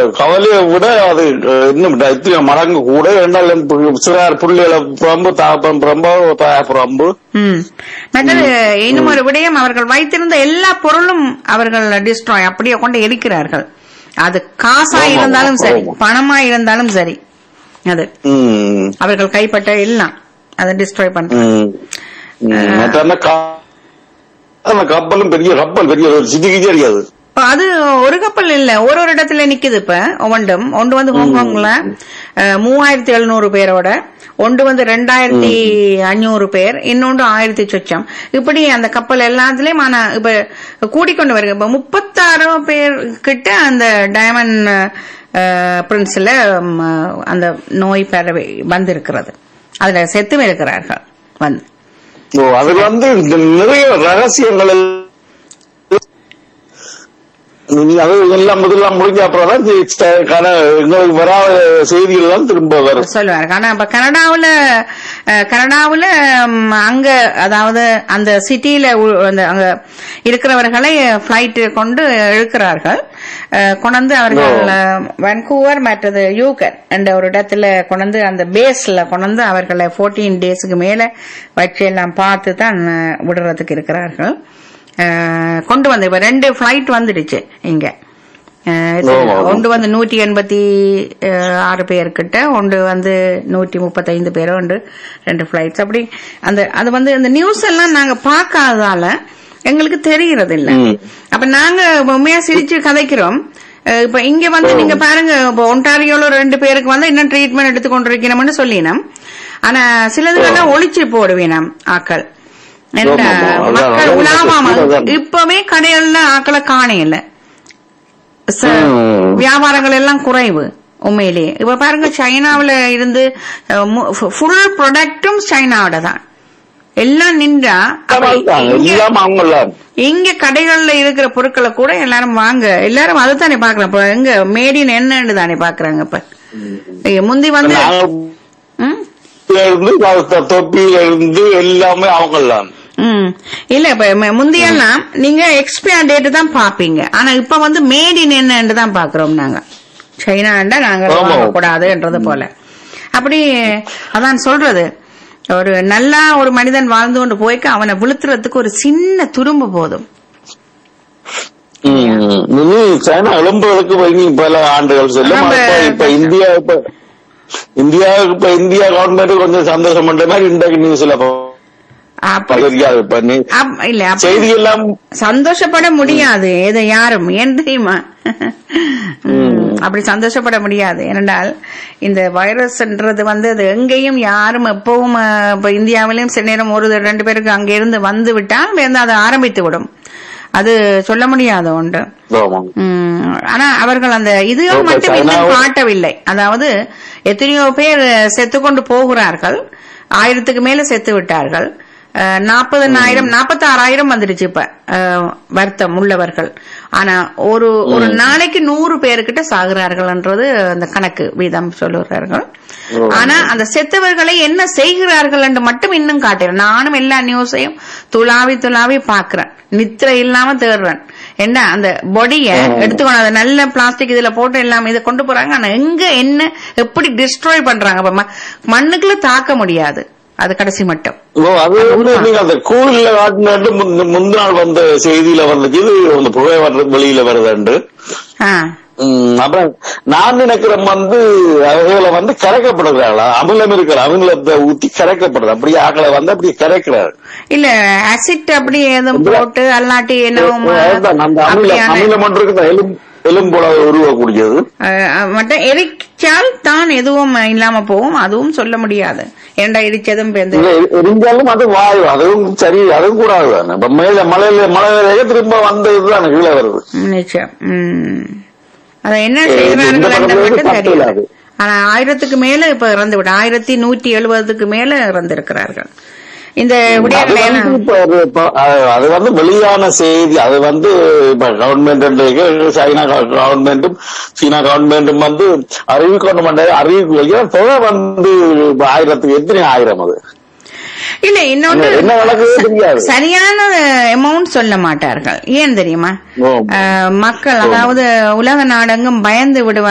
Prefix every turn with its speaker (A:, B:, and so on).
A: கவலையை விட அது அஹ், இன்னும் இத்தனை மடங்கு கூட ரெண்டாயிரம் சிறார் புள்ளிகளை புறம்பு தாப்பம் புறம்பு தாயா புறம்பு
B: ம் மற்றது இன்னும் ஒரு விடயம் அவர்கள் வைத்திருந்த எல்லா பொருளும் அவர்கள் டிஸ்ட்ராய் அப்படியே கொண்டு எரிக்கிறார்கள் அது காசா
A: ஆமா,
B: இருந்தாலும் சரி
A: ஆமா.
B: பணமா இருந்தாலும் சரி அது
A: ம்
B: அவர்கள் கைப்பட்ட எல்லாம் அதை டிஸ்ட்ராய் பண்றாங்க
A: ம். ம். மற்ற அந்த கா- அந்த கப்பலும் பெரிய கப்பல் பெரிய ஒரு சிட்டிக்கு தெரியாது
B: இப்ப அது ஒரு கப்பல் இல்ல ஒரு ஒரு இடத்துல நிக்குது இப்ப ஒவ்வொன்றும் ஒன்று வந்து ஹாங்காங்ல அஹ், மூவாயிரத்தி எழுநூறு பேரோட ஒன்று வந்து ரெண்டாயிரத்தி அஞ்சூறு பேர் இன்னொன்று ஆயிரத்தி சொச்சம் இப்படி அந்த கப்பல் எல்லாத்துலயும் ஆனா இப்ப கூடிக்கொண்டு வருது இப்ப முப்பத்தாறு பேர் கிட்ட அந்த டைமண்ட் பிரின்ஸ்ல அந்த நோய் பரவி வந்திருக்கிறது அதுல செத்தும் இருக்கிறார்கள் வந்து
A: ஓ அது வந்து இந்த நிறைய ரகசியங்கள் எல்லாம் நீ அது எல்லாம் முதல்லாம் முடிஞ்ச அப்புறம் தான் தி- ஸ்ட- கன- எங்களுக்கு வராத செய்திகள் எல்லாம் திரும்ப வரும்
B: சொல்லுவாரு ஆனா இப்ப கனடாவுல அஹ், கனடாவுல ம், அங்க அதாவது அந்த சிட்டியில அந்த அங்க இருக்கிறவர்களை பிளைட் கொண்டு இழுக்கிறார்கள் அஹ், கொண்டு அவர்கள் அஹ், வான்கூவர் மற்றது யூகர் என்ற ஒரு இடத்துல கொண்டு அந்த பேஸ்ல கொண்டு அவர்களை 14 டேஸ்க்கு மேல வச்சு எல்லாம் பார்த்து தான் அஹ், விடுறதுக்கு இருக்கிறார்கள் அஹ், கொண்டு வந்து இப்ப ரெண்டு பிளைட் வந்துடுச்சு இங்க அஹ்,
A: ஆமா, ஆமா.
B: ஒன்று வந்து நூற்றி எண்பத்தி அஹ், ஆறு பேர்கிட்ட ஒன்று வந்து நூற்றி முப்பத்தைந்து பேர் ஒன்று ரெண்டு பிளைட்ஸ் அப்படி அந்த அது வந்து அந்த நியூஸ் எல்லாம் நாங்க பார்க்காததால எங்களுக்கு தெரியறது இல்ல
A: ம்.
B: அப்ப நாங்க உண்மையா சிரிச்சு கதைக்கிறோம் அஹ், இப்ப இங்க வந்து நீங்க பாருங்க இப்ப ஒன்டாரியோல ரெண்டு பேருக்கு வந்து இன்னும் ட்ரீட்மெண்ட் எடுத்துக்கொண்டிருக்கணும்னு சொல்லினோம் ஆனா சிலதுகெல்லாம் ஒளிச்சு போடுவேனாம் ஆக்கள் என்ன
A: ஆமா, ஆமா. அதான்,
B: மக்கள்
A: அதான்
B: உலாவாம
A: அதான்.
B: இப்பவே கடைகள்ல ஆக்களை காணையில ச-
A: ம்.
B: வியாபாரங்கள் எல்லாம் குறைவு உண்மையிலேயே இப்ப பாருங்க சைனாவுல இருந்து ஃபுல் ப்ராடக்டும் சைனாவோட தான் எல்லாம் நின்றா அப்ப இங்க-
A: எல்லாம் அவங்களாம்
B: இங்க கடைகள்ல இருக்கிற பொருட்களை கூட எல்லாரும் வாங்க எல்லாரும் அதுதானே பாக்குறோம் இப்ப எங்க மேடின் என்னன்னு தானே பாக்குறாங்க இப்ப ஐயோ, முந்தி வந்து
A: நாங்க
B: ம்?
A: இருந்து தொ- தொப்பியில இருந்து எல்லாமே அவங்களாம்
B: ம் இல்ல இப்ப ம- முந்தியெல்லாம் நீங்க எக்ஸ்பயர் டேட் தான் பாப்பீங்க ஆனா இப்ப வந்து மேட் இன் என்னன்னு தான் பாக்குறோம் நாங்க சைனாண்டா நாங்க
A: ஆமா.
B: வாங்கக்கூடாதுன்றது போல அப்படி அதான் சொல்றது ஒரு நல்லா ஒரு மனிதன் வாழ்ந்து கொண்டு போய்க்க அவனை விழுத்துறதுக்கு ஒரு சின்ன துரும்பு போதும்
A: ம். இனி சைனா எலும்புகளுக்கு இனி பல ஆண்டுகள் செல்லும்
B: நம்ம-
A: இப்ப இப்ப இந்தியா இப்ப இந்தியாவுக்கு இப்ப இந்தியா கவர்மெண்ட் கொஞ்சம் சந்தோஷம் பண்ற மாதிரி இன்றைக்கு நியூஸ்ல
B: அப்படி
A: தெரியாது இப்ப நீ
B: அப்- இல்ல அப்படி
A: செய்தி எல்லாம்
B: சந்தோஷப்பட முடியாது இது யாரும் ஏன் தெரியுமா ம், அப்படி சந்தோஷப்பட முடியாது ஏனென்றால் இந்த வைரஸ்ன்றது வந்து அது எங்கேயும் யாரும் எப்பவும் அஹ், இப்ப இந்தியாவிலும் சில நேரம் ஒரு ரெண்டு பேருக்கு அங்க இருந்து வந்து விட்டால் வந்து அதை ஆரம்பித்து விடும் அது சொல்ல முடியாத ஒன்று
A: ஆமா.
B: உம், ஆனா அவர்கள் அந்த இதுகள்
A: இப்ப
B: மட்டும் இன்னும்
A: சைனாவு-
B: காட்டவில்லை அதாவது எத்தனையோ பேர் செத்துக்கொண்டு போகிறார்கள் ஆயிரத்துக்கு மேல செத்து விட்டார்கள் நாற்பதனாயிரம் நாற்பத்தாறாயிரம் வந்துடுச்சு இப்ப அஹ், வருத்தம் உள்ளவர்கள் ஆனா ஒரு ஒரு நாளைக்கு நூறு பேருக்கிட்ட சாகுறார்கள்ன்றது அந்த கணக்கு வீதம் சொல்லுகிறார்கள் ஆனா அந்த செத்தவர்களை என்ன செய்கிறார்கள் என்று மட்டும் இன்னும் காட்டுறேன் நானும் எல்லா நியூஸையும் துளாவி துளாவி பாக்குறேன் நித்திரை இல்லாம தேடுறேன் என்ன அந்த பொடிய எடுத்துக்கணும் அதை நல்ல பிளாஸ்டிக் இதுல போட்டு எல்லாம் இதை கொண்டு போறாங்க ஆனா எங்க என்ன எப்படி டிஸ்ட்ராய் பண்றாங்க அப்ப ம- மண்ணுக்குள்ள தாக்க முடியாது அது கடைசி மட்டும்
A: ஓ அது வந்து நீங்க அந்த கோவில்ல காட்டினாட்டு முந்தின நாள் வந்த செய்தியில வந்துச்சு இது அந்த புகை வர்ற வெளியில வருதுண்டு
B: ஆ.
A: ம், அப்புறம் நான் நினைக்கிறேன் வந்து அவங்கள வந்து கரைக்கப்படுறாங்களா அமிலம் இருக்கிற அமிலத்தை ஊத்தி கரைக்கப்படுது அப்படியே ஆக்களை வந்து அப்படியே கரைக்கிறாரு
B: இல்ல அசிட் அப்படி எதுவும் போட்டு அல்லாட்டி என்னவும்
A: அதுதான், அந்த அமிலம்
B: அப்படியான
A: அமிலம் ஒன்று இருக்குது எலும்பு எலும்போல உருவக்கூடியது
B: அஹ், மட்டும் எரிச்சால் தான் எதுவும் இல்லாம போகும் அதுவும் சொல்ல முடியாது ஏண்டா இடிச்சதும் பேருந்து
A: இல்ல, எ- எரிஞ்சாலும் அது வாயு அதுவும் சரி அதுவும் கூடாது தானே இப்ப மேல மலையில மழை பெய்ய திரும்ப வந்த இதுதான் கீழே வருது
B: நிச்சயம் உம். அதை என்ன
A: எந்த
B: செய்கிறார்கள் என்று
A: பக்கத்துல
B: மட்டும்
A: தப்பு
B: தெரியல
A: இல்லாது.
B: ஆனா ஆயிரத்துக்கு மேல இப்ப இறந்து விட ஆயிரத்தி நூற்றி எழுபதுக்கு மேல இறந்திருக்கிறார்கள் இந்த
A: அது
B: விடயங்களை
A: வந்து
B: எல்லாம்
A: இப்ப ஒரு இப்ப, அஹ், அது வந்து வெளியான செய்தி அது வந்து இப்ப கவர்மெண்ட் சைனா கவர்மெண்ட்டும் சீனா கவர்மெண்ட்டும் வந்து அறிவிக்கணும் பண்றது அறிவிக்க தொகை வந்து இப்ப ஆயிரத்துக்கு எத்தனை ஆயிரம் அது
B: இல்ல இன்னொன்று
A: என்ன நடக்குது தெரியாது
B: சரியான அமௌண்ட் சொல்ல மாட்டார்கள் ஏன் தெரியுமா
A: ஓ.
B: அஹ், மக்கள் அதாவது உலக நாடெங்கும் பயந்து விடுவார்கள்